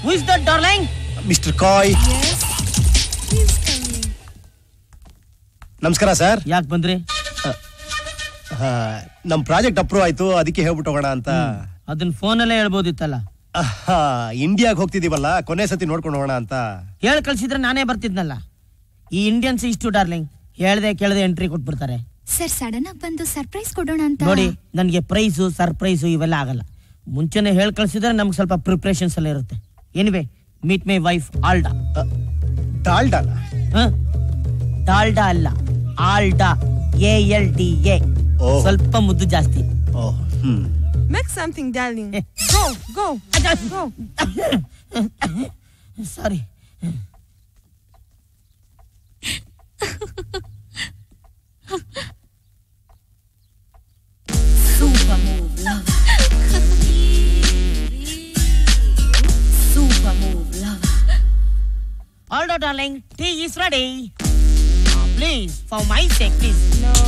Who is that darling mister ಕಾಯ್ ನಮಸ್ಕಾರ sir ಯಾಕೆ ಬಂದ್ರಿ ನಮ್ ಪ್ರಾಜೆಕ್ಟ್ ಅಪ್ರೂವ್ ಆಯ್ತು ಅದಕ್ಕೆ ಹೇಳ್ಬಿಟ್ಟು ಹೋಗೋಣ ಅಂತ ಅದನ್ನ ಫೋನಲ್ಲೇ ಹೇಳ್ಬೋದಿತ್ತಲ್ಲ ಆಹಾ, ಇಂಡಿಯಾಗ್ ಹೋಗ್ತಿದೀವಲ್ಲ ಕೊನೆ ಸತಿ ನೋಡ್ಕೊಂಡು ಹೋಗೋಣ ಅಂತ ಹೇಳ್ ಕಳ್ಸಿದ್ರೆ ನಾನೇ ಬರ್ತಿದ್ನಲ್ಲ ಈ ಇಂಡಿಯನ್ಸ್ ಇಷ್ಟು ಡಾರ್ಲಿಂಗ್ ಹೇಳ್ದೆ ಕೇಳದೆ ಎಂಟ್ರಿ ಕೊಟ್ಬಿಡ್ತಾರೆ ಸರ್ ಸಡನ್ ಆಗಿ ಬಂದು ಸರ್ಪ್ರೈಸ್ ಕೊಡೋಣ ಅಂತ ನೋಡಿ ನನಗೆ ಪ್ರೈಸು ಸರ್ಪ್ರೈಸು ಇವೆಲ್ಲ ಆಗಲ್ಲ ಮುಂಚೆನೆ ಹೇಳ್ ಕಳ್ಸಿದ್ರೆ ನಮ್ಗೆ ಸ್ವಲ್ಪ ಪ್ರಿಪ್ರೇಷನ್ಸ್ ಎಲ್ಲ ಇರುತ್ತೆ anyway meet my wife Alda ಡಾಲ್ಡಾನ ಹ? ಡಾಲ್ಡಾ ಅಲ್ಲ Alda A L D A ಓ. ಸ್ವಲ್ಪ ಮುದ್ದು ಜಾಸ್ತಿ ಓ ಹ್ಮ್ Make something, darling. Go, go, go. Sorry Super move, lover. Super move, lover. Alda darling tea is ready please for my sake please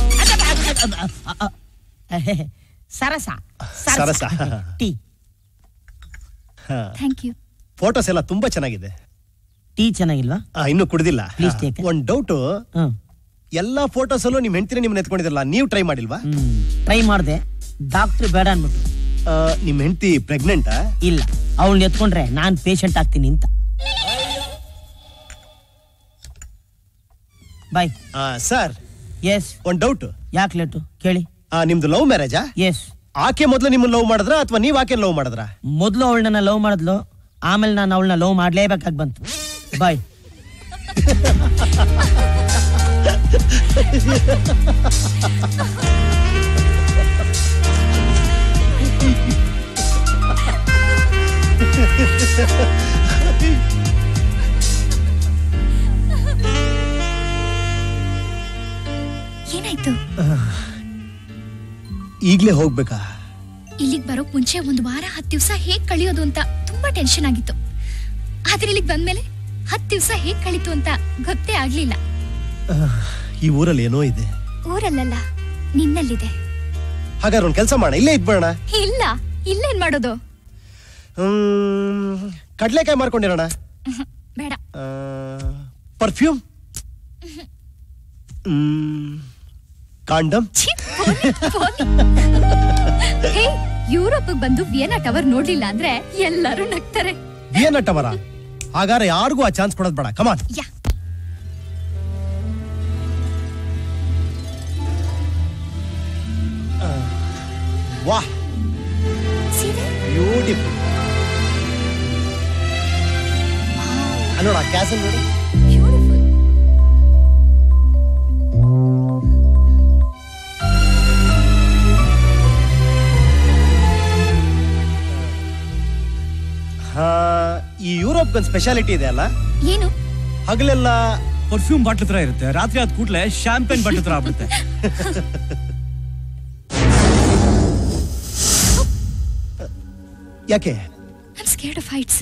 Sarasa Sarasa. Tea thank you photos ಎಲ್ಲ ತುಂಬಾ ಚೆನ್ನಾಗಿದೆ tea ಚೆನ್ನಾಗಿಲ್ವಾ ಆ, ಇನ್ನೂ ಕುಡ್ದಿಲ್ಲ Please take it. ಒಂದ್ doubt ಹ್ಮ್ ಎಲ್ಲಾ ಫೋಟೋಸ್ ಅಲ್ಲೂ ನಿಮ್ ಹೆಂಡತಿನ ನಿಮ್ನ ಎತ್ಕೊಂಡಿದ್ರಲ್ಲ ನೀವು ಟ್ರೈ ಮಾಡಿಲ್ವಾ ಹ್ಮ್ ಟ್ರೈ ಮಾಡಿದೆ ಡಾಕ್ಟ್ರ್ ಬೇಡ ಅನ್ಬಿಟ್ರು ಆ, ನಿಮ್ ಹೆಂಡತಿ ಪ್ರೆಗ್ನೆಂಟಾ ಇಲ್ಲ ಅವಳನ್ನ ಎತ್ಕೊಂಡ್ರೆ ನಾನ್ ಪೇಷಂಟ್ ಆಗ್ತೀನಿ ಅಂತ ಬಾಯ್ ಸರ್ ಎಸ್ ಒಂದ್ ಡೌಟ್ ಯಾಕೆ ಲೇಟು ಕೇಳಿ ನಿಮ್ದು ಲವ್ ಮ್ಯಾರೇಜಾ ಎಸ್ ಆಕೆ ಮೊದ್ಲು ನಿಮ್ಮನ್ನ ಲವ್ ಮಾಡಿದ್ರ ಅಥವಾ ನೀವ್ ಆಕೆ ಲವ್ ಮಾಡಿದ್ರ ಮೊದಲು ಅವಳನ್ನ ಲವ್ ಮಾಡಿದ್ಲು ಆಮೇಲೆ ನಾನು ಅವಳನ್ನ ಲವ್ ಮಾಡ್ಲೇಬೇಕಾಗಿ ಬಂತು ಬಾಯ್ ಏನಾಯ್ತು ಈಗ್ಲೇ ಹೋಗ್ಬೇಕಾ ಇಲ್ಲಿಗ್ ಬರೋಕ್ ಮುಂಚೆ ಒಂದ್ ವಾರ ಹತ್ತು ದಿವಸ ಹೇಗ್ ಕಳಿಯೋದು ಅಂತ ತುಂಬಾ ಟೆನ್ಷನ್ ಆಗಿತ್ತು ಆದ್ರೆ ಇಲ್ಲಿಗ್ ಬಂದ್ಮೇಲೆ ಹತ್ತು ದಿವಸ ಹೇಗ್ ಕಳೀತು ಅಂತ ಗೊತ್ತೇ ಆಗ್ಲಿಲ್ಲ ಈ ಊರಲ್ಲಿ ಏನೋ ಇದೆ ಊರಲ್ಲಲ್ಲ ನಿನ್ನಲ್ಲಿದೆ ಹಾಗಾದ್ರೆ ಒಂದ್ ಕೆಲಸ ಮಾಡೋಣ ಇಲ್ಲೇ ಇದ್ಬೇಡ ಇಲ್ಲ ಇಲ್ಲೇನ್ ಮಾಡೋದು ಹ್ಮ್ ಕಡ್ಲೆಕಾಯಿ ಮಾರ್ಕೊಂಡಿರೋಣ ಬೇಡ ಪರ್ಫ್ಯೂಮ್ ಹ್ಮ್ ಕಾಂಡಮ್ ಛೀ, ಪೋಲಿ, ಪೋಲಿ. ಹೇ ಯುರೋಪ್ ಬಂದು ವಿಯೆನಾ ಟವರ್ ನೋಡ್ಲಿಲ್ಲ ಅಂದ್ರೆ ಎಲ್ಲರೂ ನಗ್ತಾರೆ ವಿಯನ್ನ ಟವರ ಹಾಗಾದ್ರೆ ಯಾರಿಗೂ ಆ ಚಾನ್ಸ್ ಕೊಡೋದ್ ಬೇಡ ಕಮಾನ್ ಯಾ ವಾಹ್ ಸೀದೆ ಬ್ಯೂಟಿಫುಲ್ ನೋಡ ಕ್ಯಾಸಲ್ ನೋಡಿ ಬ್ಯೂಟಿಫುಲ್ ಹಾ ಈ ಯುರೋಪ್ ಒಂದು ಸ್ಪೆಷಾಲಿಟಿ ಇದೆ ಅಲ್ಲ ಏನು ಹಗಲೆಲ್ಲ ಪರ್ಫ್ಯೂಮ್ ಬಾಟ್ಲ್ ತರ ಇರುತ್ತೆ ರಾತ್ರಿ ಆದ ಕೂಡಲೇ ಶಾಂಪೇನ್ ಬಾಟ್ಲ್ ತರ ಆಗ್ಬಿಡುತ್ತೆ ಯಾಕೆ ಐಮ್ ಸ್ಕೇರ್ಡ್ ಆಫ್ ಹೈಟ್ಸ್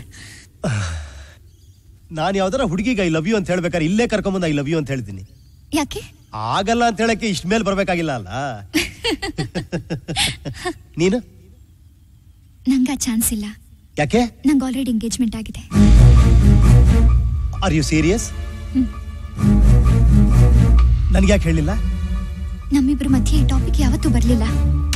ನಾನು ಯಾವ್ದಾರ ಹುಡುಗಿಗೆ ಐ ಲವ್ ಯು ಅಂತ ಹೇಳ್ಬೇಕಾದ್ರೆ ಇಲ್ಲೇ ಕರ್ಕೊಂಬಂದು ಐ ಲವ್ ಯು ಅಂತ ಹೇಳ್ತೀನಿ ಯಾಕೆ ಆಗಲ್ಲ ಅಂತ ಹೇಳಕ್ಕೆ ಇಷ್ಟ ಮೇಲೆ ಬರ್ಬೇಕಾಗಿಲ್ಲ ಅಲ್ಲ ನೀನು ನಂಗ ಚಾನ್ಸ್ ಇಲ್ಲ ಯಾಕೆ ನಂಗೆ ಆಲ್ರೆಡಿ ಎಂಗೇಜ್ಮೆಂಟ್ ಆಗಿದೆ ಆರ್ ಯು ಸೀರಿಯಸ್ ನನ್ಗೆ ಯಾಕೆ ಹೇಳಿಲ್ಲ ನಮ್ಮಿಬ್ರ ಮಧ್ಯೆ ಈ ಟಾಪಿಕ್ ಯಾವತ್ತೂ ಬರ್ಲಿಲ್ಲ